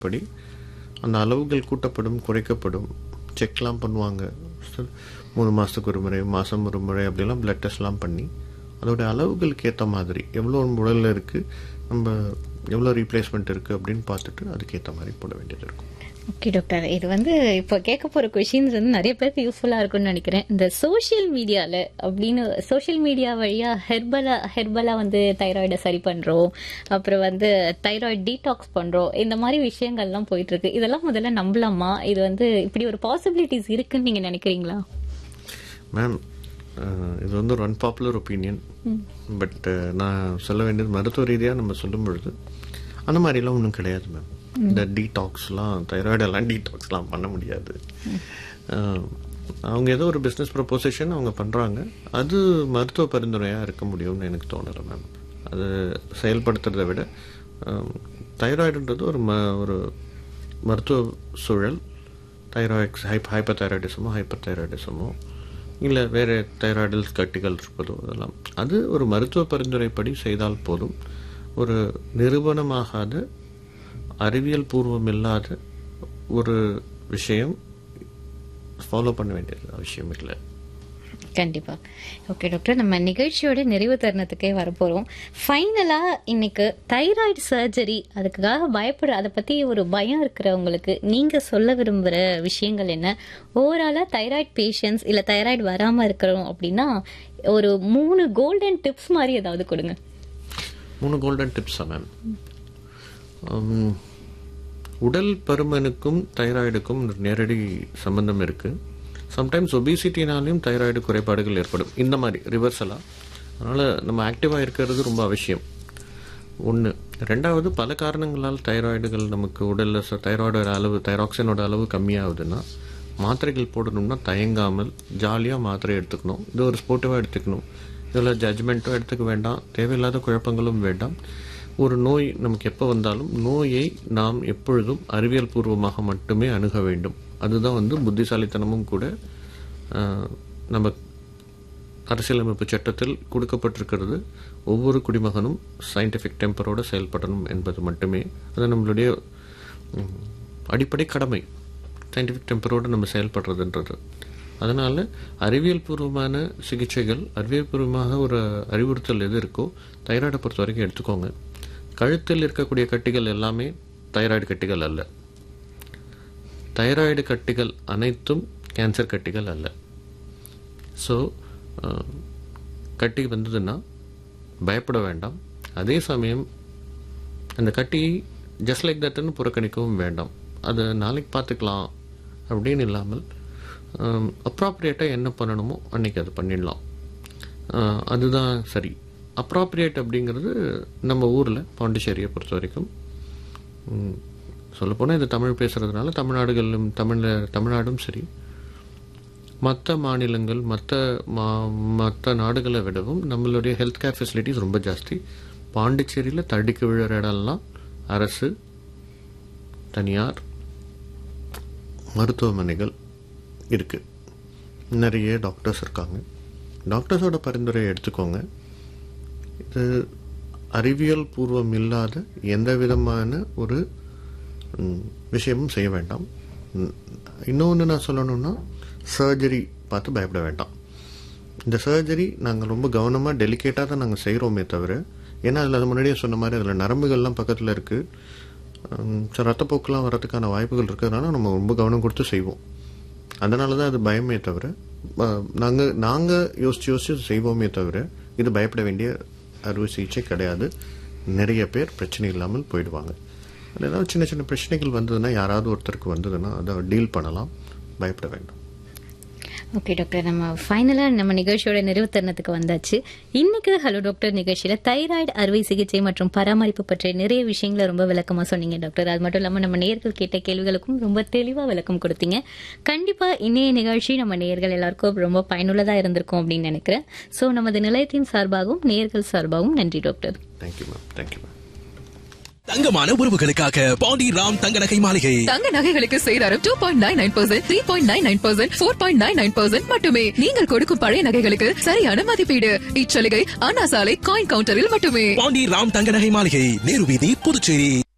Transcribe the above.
படி அந்த அளவுகள் கூட்டப்படும் குறைக்கப்படும் செக்லாம் பண்ணுவாங்க So, மூணு மாதத்துக்கு ஒரு முறை மாதம் ஒரு முறை அப்படிலாம் பிளட் டெஸ்ட்லாம் பண்ணி அதோட அளவுகளுக்கு ஏற்ற மாதிரி எவ்வளோ உடலில் இருக்குது நம்ம எவ்வளோ ரீப்ளேஸ்மெண்ட் இருக்குது அப்படின்னு பார்த்துட்டு அதுக்கேற்ற மாதிரி போட வேண்டியது இருக்கும் ஓகே டாக்டர் இது வந்து இப்போ கேட்க போற கொஷின்ஸ் வந்து நிறைய பேருக்கு யூஸ்ஃபுல்லா இருக்கும்னு நினைக்கிறேன் இந்த சோஷியல் மீடியால அப்படின்னு சோஷியல் மீடியா வழியா ஹெர்பலா ஹெர்பலா வந்து தைராய்டை சரி பண்றோம் அப்புறம் வந்து தைராய்டு டீடாக்ஸ் பண்றோம் இந்த மாதிரி விஷயங்கள்லாம் போயிட்டு இருக்கு இதெல்லாம் முதல்ல நம்பலாமா இது வந்து இப்படி ஒரு பாசிபிலிட்டிஸ் இருக்குன்னு நீங்க நினைக்கிறீங்களா மேம் இது வந்து ஒரு அன்பாப்புலர் ஒப்பீனியன் பட் நான் சொல்ல வேண்டியது மருத்துவ ரீதியாக நம்ம சொல்லும் பொழுது அந்த மாதிரிலாம் ஒன்றும் கிடையாது மேம் இந்த டீடாக்ஸ்லாம் தைராய்டெல்லாம் டீடாக்ஸ்லாம் பண்ண முடியாது அஹ், அவங்க ஏதோ ஒரு பிஸ்னஸ் ப்ரொபோசிஷன் அவங்க பண்ணுறாங்க அது மருத்துவ பரிந்துரையாக இருக்க முடியும்னு எனக்கு தோணலை மேம் அது செயல்படுத்துறதை விட தைராய்டுன்றது ஒரு ம ஒரு மருத்துவ சூழல் தைராய்ட்ஸ் ஹைப் ஹைப்பர் தைராய்டிசமோ ஹைப்பர் தைராய்டிசமோ இல்லை வேறு தைராய்டல் கட்டிகள் இருப்பதோ அதெல்லாம் அது ஒரு மருத்துவ பரிந்துரைப்படி செய்தால் போதும் ஒரு நிரூபணமாகாத அறிவியல் பூர்வம் இல்லாத ஒரு விஷயம் ஃபாலோ பண்ண வேண்டியது அவசியம் இல்லை கண்டிப்பா ஓகே டாக்டர் நம்ம நிகழ்ச்சியோட நிறைவு தருணத்துக்கே வரப்போறோம் ஃபைனலா இன்னைக்கு தைராய்டு சர்ஜரி அதுக்காக பயப்பட அதை பத்தி ஒரு பயம் இருக்கிறவங்களுக்கு நீங்க சொல்ல விரும்புற விஷயங்கள் என்ன ஓவராலா தைராய்டு பேஷண்ட்ஸ் இல்ல தைராய்டு வராம இருக்கிறோம் அப்படின்னா ஒரு மூணு கோல்டன் டிப்ஸ் மாதிரி ஏதாவது கொடுங்க மூணு கோல்டன் டிப்ஸா மேம் உடல் பருமனுக்கும் தைராய்டுக்கும் ஒரு நேரடி சம்பந்தம் இருக்குது சம்டைம்ஸ் ஒபிசிட்டினாலையும் தைராய்டு குறைபாடுகள் ஏற்படும் இந்த மாதிரி ரிவர்சலாக அதனால் நம்ம ஆக்டிவாக இருக்கிறது ரொம்ப அவசியம் ஒன்று ரெண்டாவது பல காரணங்களால் தைராய்டுகள் நமக்கு உடலில் தைராய்டோட அளவு தைராக்சினோட அளவு கம்மியாகுதுன்னா மாத்திரைகள் போடணும்னா தயங்காமல் ஜாலியாக மாத்திரை எடுத்துக்கணும் இது ஒரு ஸ்போர்ட்டிவாக எடுத்துக்கணும் இதில் ஜட்ஜ்மெண்ட்டும் எடுத்துக்க வேண்டாம் தேவையில்லாத குழப்பங்களும் வேண்டாம் ஒரு நோய் நமக்கு எப்போ வந்தாலும் நோயை நாம் எப்பொழுதும் அறிவியல் பூர்வமாக மட்டுமே அணுக வேண்டும் அதுதான் வந்து புத்திசாலித்தனமும் கூட ஆஹ், நம்ம அரசியலமைப்பு சட்டத்தில் கொடுக்கப்பட்டிருக்கிறது ஒவ்வொரு குடிமகனும் சயின்டிஃபிக் டெம்பரோடு செயல்படணும் என்பது மட்டுமே அது நம்மளுடைய ம், அடிப்படை கடமை சயின்டிஃபிக் டெம்பரோடு நம்ம செயல்படுறதுன்றது அதனால் அறிவியல் பூர்வமான சிகிச்சைகள் அறிவியல் பூர்வமாக ஒரு அறிவுறுத்தல் எது இருக்கோ தைராய்டை பொறுத்த வரைக்கும் எடுத்துக்கோங்க கழுத்தில் இருக்கக்கூடிய கட்டிகள் எல்லாமே தைராய்டு கட்டிகள் அல்ல தைராய்டு கட்டிகள் அனைத்தும் கேன்சர் கட்டிகள் அல்ல ஸோ கட்டி வந்ததுன்னா பயப்பட வேண்டாம் அதே சமயம் அந்த கட்டியை ஜஸ்ட் லைக் தட்னு புறக்கணிக்கவும் வேண்டாம் அதை நாளைக்கு பார்த்துக்கலாம் அப்படின்னு இல்லாமல் அப்ராப்ரியேட்டாக என்ன பண்ணணுமோ அன்னைக்கு அது பண்ணிடலாம் அஹ், அதுதான் சரி அப்ராப்ரியேட் அப்படிங்கிறது நம்ம ஊரில் பாண்டிச்சேரியை பொறுத்த வரைக்கும் சொல்லப்போனால் இது தமிழ் பேசுகிறதுனால தமிழ்நாடுகளிலும் தமிழ் தமிழ்நாடும் சரி மற்ற மாநிலங்கள் மற்ற மா மற்ற நாடுகளை விடவும் நம்மளுடைய ஹெல்த் கேர் ஃபெசிலிட்டிஸ் ரொம்ப ஜாஸ்தி பாண்டிச்சேரியில் தடிக்கு விழுற இடம்லாம் அரசு தனியார் மருத்துவமனைகள் இருக்குது நிறைய டாக்டர்ஸ் இருக்காங்க டாக்டர்ஸோட பரிந்துரையை எடுத்துக்கோங்க இது அறிவியல் பூர்வம் இல்லாத எந்த விதமான ஒரு ம், விஷயமும் செய்ய வேண்டாம் இன்னொன்று நான் சொல்லணும்னா சர்ஜரி பார்த்து பயப்பட வேண்டாம் இந்த சர்ஜரி நாங்கள் ரொம்ப கவனமாக டெலிகேட்டாக தான் நாங்கள் செய்கிறோமே தவிர ஏன்னா அதில் அது முன்னாடியே சொன்ன மாதிரி அதில் நரம்புகள்லாம் பக்கத்தில் இருக்குது ரத்தப்போக்கெலாம் வரதுக்கான வாய்ப்புகள் இருக்கிறதுனால நம்ம ரொம்ப கவனம் கொடுத்து செய்வோம் அதனால தான் அது பயமே தவிர நாங்கள் நாங்கள் யோசிச்சு யோசிச்சு செய்வோமே தவிர இது பயப்பட வேண்டிய அறுவை சிகிச்சை கிடையாது நிறைய பேர் பிரச்சனை இல்லாமல் போயிடுவாங்க அதில் ஏதாவது சின்ன சின்ன பிரச்சனைகள் வந்ததுன்னா யாராவது ஒருத்தருக்கு வந்ததுன்னா அதை டீல் பண்ணலாம் பயப்பட வேண்டாம் ஓகே டாக்டர் நம்ம ஃபைனலா நம்ம நிகழ்ச்சியோட நிறைவு தருணத்துக்கு வந்தாச்சு இன்னைக்கு ஹலோ டாக்டர் நிகழ்ச்சியில தைராய்டு அறுவை சிகிச்சை மற்றும் பராமரிப்பு பற்றிய நிறைய விஷயங்களை ரொம்ப விளக்கமா சொன்னீங்க டாக்டர் அது மட்டும் இல்லாம நம்ம நேர்கள் கேட்ட கேள்விகளுக்கும் ரொம்ப தெளிவா விளக்கம் கொடுத்தீங்க கண்டிப்பா இன்னைய நிகழ்ச்சி நம்ம நேர்கள் எல்லாருக்கும் ரொம்ப பயனுள்ளதா இருந்திருக்கும் அப்படின்னு நினைக்கிறேன் சோ நமது நிலையத்தின் சார்பாகவும் நேர்கள் சார்பாகவும் நன்றி doctor thank you ma'am thank you ma'am தங்கமான உறவுகளுக்காக பாண்டி ராம் தங்க நகை மாளிகை தங்க நகைகளுக்கு சேதாரம் two point nine nine percent three point nine nine percent four point nine nine percent மட்டுமே நீங்கள் கொடுக்கும் பழைய நகைகளுக்கு சரியான மதிப்பீடு இச்சலுகை அண்ணா சாலை காயின் கவுண்டரில் மட்டுமே பாண்டி ராம் தங்க நகை மாளிகை நேரு வீதி புதுச்சேரி